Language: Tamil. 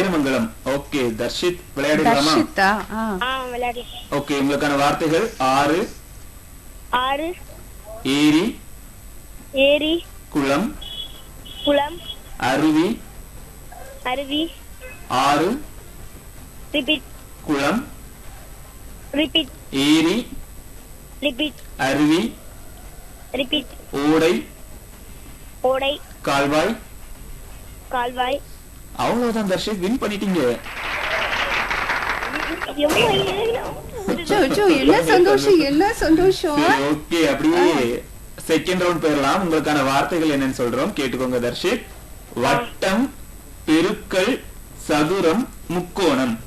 சேரமங்கலம் ஓகே தர்ஷித் விளையாடிடலாமா தர்ஷிதா ஆ ஆ விளையாடி ஓகே உங்களுக்கான வார்த்தைகள் ஆறு ஆறு ஏரி ஏரி குளம் குளம் அருவி அருவி ஆறு ரிப்பீட் குளம் ரிப்பீட் ஏரி ரிப்பீட் அருவி ரிப்பீட் ஓடை ஓடை கால்வாய் கால்வாய் அவ்வளவுதான் தர்ஷித் வின் பண்ணிட்டீங்க எம்மா, ஏரியா? அச்சோ, அச்சோ, என்ன சந்தோஷம் என்ன சந்தோஷம் சரி ஓகே அப்படியே செகண்ட் ரவுண்ட் போயிடலாம் உங்களுக்கான வார்த்தைகள் என்னன்னு சொல்றோம் கேட்டுக்கோங்க தர்ஷித் வட்டம் பெருக்கல் சதுரம் முக்கோணம்